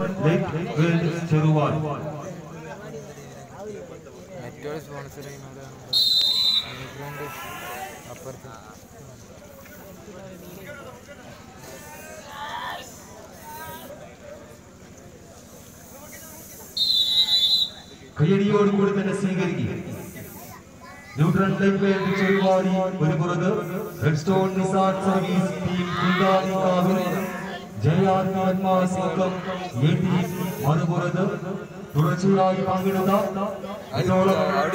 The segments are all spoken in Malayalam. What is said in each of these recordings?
ലേക്ക് വേൾഡ് ചെറുവാൻ മറ്റൊരു സ്പോൺസർ ചെയ്യുന്നത് അനുഗ്രഹൻ്റെ അപ്പുറത്ത് കയ്യടിയോടുകൂടി തന്നെ സ്വീകരിക്കുക ന്യൂട്രൺ ലൈഫ് വേൾഡ് ചെറുവാടി ഒരു പുറത്ത് red stone Nissan service team കുന്താനി കാവിൽ ജയാത്മാ സംഘം എ ടീം മറുപുറത്ത് തുടർച്ചയായി പങ്കെടുത്ത ഇതോളം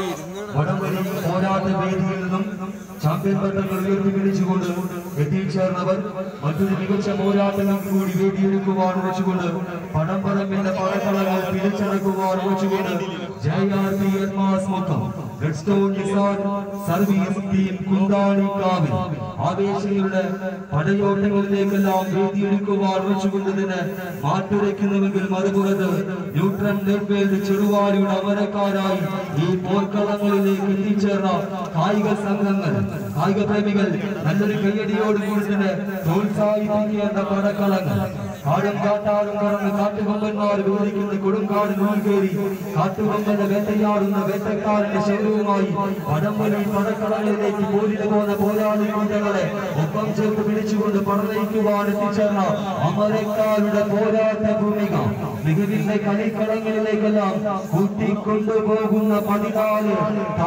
വടംവലി പോരാട്ട വേദിയിൽ നിന്നും ചാമ്പ്യൻ പട്ടങ്ങൾ ഉയർത്തിപ്പിടിച്ചുകൊണ്ട് എത്തിച്ചേർന്നവർ മറ്റൊരു മികച്ച പോരാട്ടങ്ങൾക്ക് കൂടി വേദിയെടുക്കുവാൻ വെച്ചുകൊണ്ട് പടംപറമ്പിന്റെ പടക്കളങ്ങൾ പിടിച്ചടക്കുവാൻ വെച്ചുകൊണ്ട് ജയാർത്തി മുഖം red stone Nissan service team കുന്താണിക്കാവിൽ ആവേശങ്ങളുടെ പടയോട്ടങ്ങളിലേക്കെല്ലാം വേദിയെടുക്കുവാൻ വെച്ചുകൊണ്ട് തന്നെ മാറ്റുരയ്ക്കുന്നുവെങ്കിൽ മറുപുറത്ത് ന്യൂട്രൺ നെറ്റ്വേൾഡ് ചെറുവാടിയുടെ അമരക്കാരായി ഈ പോർക്കളങ്ങളിലേക്ക് എത്തിച്ചേർന്ന കായിക സംഘങ്ങൾ കായിക പ്രേമികൾ നല്ലൊരു കയ്യടിയോടുകൂടി തന്നെ പ്രോത്സാഹിപ്പിക്കേണ്ട പടക്കളങ്ങൾ കാടും കാട്ടാടും കടന്ന് കാട്ടുകൊമ്പന്മാർ വിവരിക്കുന്ന കൊടുങ്കാടിനുള്ളിൽ കയറി കാട്ടുകൊമ്പന്റെ വേട്ടയാടുന്ന വേട്ടക്കാരന്റെ ശൗര്യവുമായി പടംവലി പടക്കളങ്ങളിലേക്ക് പോരിന് പോകുന്ന പോരാളി കൂട്ടങ്ങളെ ഒപ്പം ചേർത്ത് പിടിച്ചുകൊണ്ട് പടനയിക്കുവാൻ എത്തിച്ചേർന്ന അമരക്കാരുടെ പോരാട്ട ഭൂമിക മികവിന്റെ കളിക്കളങ്ങളിലേക്കെല്ലാം കൂട്ടിക്കൊണ്ടുപോകുന്ന പതിനാല്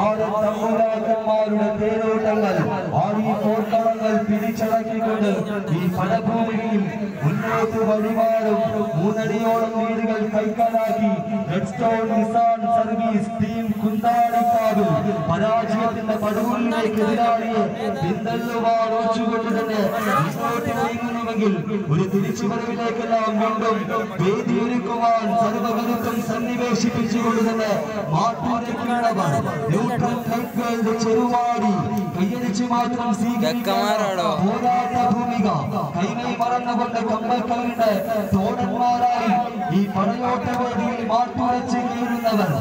താരത്തമ്പുരാക്കന്മാരുടെ തേരോട്ടങ്ങൾ ആടി പോർക്കളങ്ങൾ പിടിച്ചടക്കിക്കൊണ്ട് ഈ പടഭൂമിയിൽ മുന്നോട്ട് വഴിമാറും മൂന്നടിയോളം വീടുകൾ കൈക്കലാക്കി red stone Nissan service team കുന്താടിക്കാവിൽ പരാജയത്തിന്റെ പടവുകളിലേക്ക് എതിരാളിയെ പിന്തള്ളുവാൻ ഒച്ചുകൊണ്ട് തന്നെ മുന്നോട്ട് നീങ്ങുന്നുവെങ്കിൽ ഒരു തിരിച്ചുവരവിലേക്കെല്ലാം വീണ്ടും വേദിയൊരുക്കുവാൻ സർവകരുത്തും സന്നിവേശിപ്പിച്ചുകൊണ്ട് തന്നെ മാറ്റൂരക്കുന്നവർ ന്യൂട്രൽ ലൈഫ് ചെറുവാടി കയ്യടിച്ചു മാത്രം ചെക്കന്മാരാടോ? പോരാട്ട ഭൂമിക കൈമൈ മറന്നുകൊണ്ട് കമ്പക്കളുടെ തോടന്മാരായി ഈ പടയോട്ട വേദിയിൽ മാറ്റുരച്ച് കീഴുന്നവർ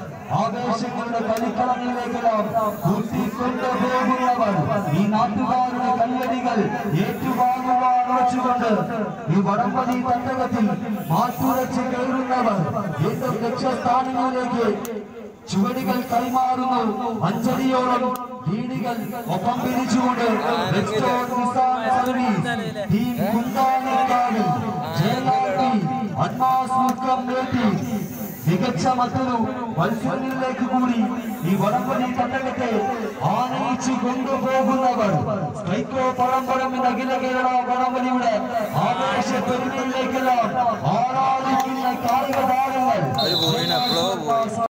ആവേശങ്ങളുടെ കളിക്കളങ്ങളിലേക്കെല്ലാം കൂട്ടിക്കൊണ്ടു പോകുന്നവർ ഈ നാട്ടുകാരുടെ കയ്യടികൾ ഏറ്റുവാങ്ങുവാൻ വെച്ചുകൊണ്ട് ഈ വടംവലി തട്ടകത്തിൽ മാറ്റുരച്ച് കയറുന്നവർ വീണ്ടും ലക്ഷ്യസ്ഥാനങ്ങളിലേക്ക് ചുവടുകൾ കൈമാറുന്നു അഞ്ചടിയോളം വീടുകൾ ഒപ്പം പിരിച്ചുകൊണ്ട് വെസ്റ്റോൺ നിസാൻ സർവീസ് ടീം കുന്താണിക്കാവിൽ ജയലാണ്ടി അഡ്വാൻസ് മുക്കം നേട്ടി മികച്ച മറ്റൊരു മത്സരങ്ങളിലേക്ക് കൂടി ഈ വടംവലി തട്ടകത്തെ ആനയിച്ചു കൊണ്ടുപോകുന്നവർ സ്കൈക്കോ പഴമ്പഴം എന്ന അഖില കേരള വടംവലിയുടെ ആവേശ പെരുമയിലേക്കെല്ലാം ആരാധിക്കുന്ന കായിക താരങ്ങൾ ഒരു പോയിന് എപ്പോഴോ പോയി